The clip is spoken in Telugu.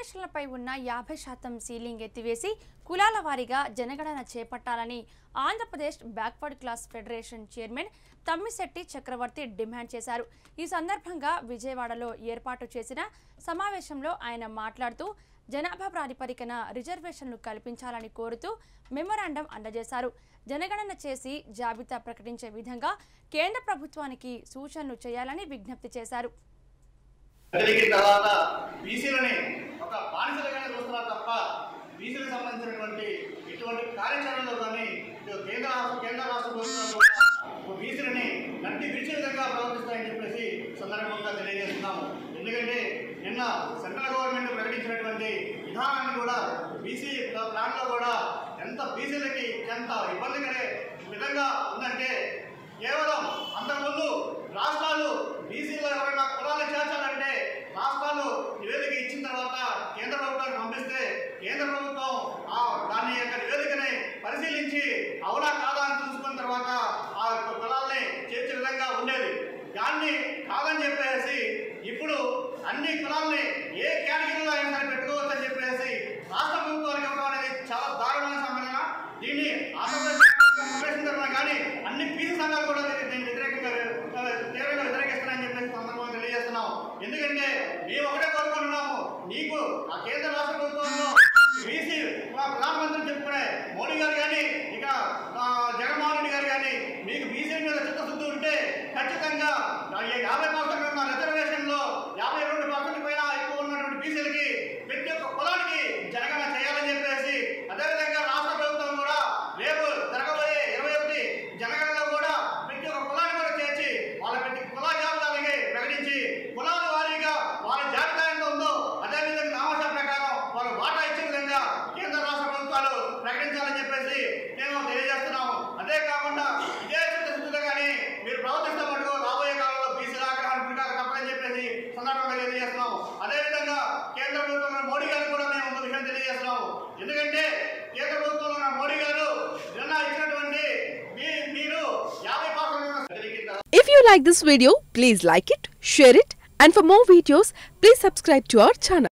రిజర్వేషన్లపై ఉన్న యాభై శాతం సీలింగ్ ఎత్తివేసి కులాల వారీగా జనగణన చేపట్టాలని Andhra Pradesh backward class federation chairman Tammisetti Chakravarthi demand చేశారు ఈ సందర్భంగా విజయవాడలో ఏర్పాటు చేసిన సమావేశంలో ఆయన మాట్లాడుతూ జనాభా ప్రాతిపదికన రిజర్వేషన్లు కల్పించాలని కోరుతూ మెమొరాండం అందజేశారు జనగణన చేసి జాబితా ప్రకటించే విధంగా కేంద్ర ప్రభుత్వానికి సూచనలు చేయాలని విజ్ఞప్తి చేశారు జరిగిన తర్వాత బీసీలని ఒక బానిసలుగానే చూస్తున్నారు తప్ప బీసీలకు సంబంధించినటువంటి ఇటువంటి కార్యాచరణలో కానీ ఇటు కేంద్ర రాష్ట్ర కేంద్ర రాష్ట్ర ప్రభుత్వాలు కూడా బీసీలని నంటి విడిచే విధంగా ప్రవర్తిస్తాయని చెప్పేసి సందర్భంగా తెలియజేస్తున్నాము ఎందుకంటే నిన్న సెంట్రల్ గవర్నమెంట్ ప్రకటించినటువంటి విధానాన్ని కూడా బీసీ ప్లాన్లో కూడా ఎంత బీసీలకి ఎంత ఇబ్బందికరే విధంగా ఉందంటే కేవలం అంతకుముందు రాష్ట్రాలు బీసీలో ఎవరైనా కులాలు చేర్చాలంటే రాష్ట్రాలు నివేదిక ఇచ్చిన తర్వాత కేంద్ర ప్రభుత్వానికి పంపిస్తే కేంద్ర ప్రభుత్వం ఆ దాని యొక్క నివేదికని పరిశీలించి అవునా కాదా అని చూసుకున్న తర్వాత ఆ యొక్క కులాల్ని చేర్చే విధంగా ఉండేది దాన్ని కాదని చెప్పేసి ఇప్పుడు అన్ని కులాల్ని ఏ కేటగిరీలో అయినా సరే పెట్టుకోవచ్చు అని చెప్పేసి రాష్ట్ర ప్రభుత్వానికి ఇవ్వడం అనేది చాలా దారుణమైన సంఘటన దీన్ని ఆంధ్రప్రదేశ్ ఫెడరేషన్ తరఫున కానీ అన్ని పీసీ సంఘాలు కూడా దీన్ని దీన్ని వ్యతిరేకంగా ఆ, తీవ్రంగా వ్యతిరేకిస్తున్నాయని చెప్పేసి సందర్భంగా తెలియజేస్తున్నాం ఎందుకంటే మేము ఒకటే కోరుకుంటున్నాము నీకు ఆ కేంద్ర రాష్ట్ర ప్రభుత్వంలో బీసీ ప్రధానమంత్రి చెప్పుకునే మోడీ గారు కానీ ఇక ఆ, జగన్మోహన్ రెడ్డి గారు కానీ మీకు బీసీ మీద చిత్తశుద్ధి ఉంటే ఖచ్చితంగా ఆ, ఈ యాభై పర్సెంట్ ఉన్న రిజర్వేషన్ లో యాభై రెండు పర్సెంట్ పైన ఎక్కువ ఉన్నటువంటి బీసీలకి ప్రతి ఒక్క కులానికి జనగణన చేయాలని చెప్పేసి అదేవిధంగా రాష్ట్ర ప్రభుత్వం కూడా రేపు జరగబోయే ఇరవై ఒకటి జనగణనలో కూడా ప్రతి ఒక్క కులాన్ని కూడా చేర్చి వాళ్ళ ప్రతి కుల జాబితాలకి ప్రకటించి కులాల వారీగా వాళ్ళ జాబితా ఎంత ఉందో అదేవిధంగా నామశ ప్రకారం వాళ్ళు వాటా ఇచ్చే విధంగా కేంద్ర రాష్ట్ర ప్రభుత్వాలు ప్రకటించాలని చెప్పేసి మేము తెలియజేస్తున్నాము అదే కాకుండా ఇదే చిత్తశుద్ధితో కానీ మీరు ప్రవర్తిస్తే మటుకు రాబోయే కాలంలో బీసీల ఆగ్రహాన్ని గురికాక తప్పదని చెప్పేసి సందర్భంగా తెలియజేస్తున్నాము అదేవిధంగా కేంద్ర ప్రభుత్వంలో మోడీ గారికి కూడా మేము ఒక విషయం తెలియజేస్తున్నాము ఎందుకంటే కేంద్ర ప్రభుత్వంలో ఉన్న మోడీ గారు నిన్న ఇచ్చినటువంటి మీ- మీరు యాభై పర్సెంట్ జరిగిందా If you like this video, please like it, share it, and for more videos, please subscribe to our channel.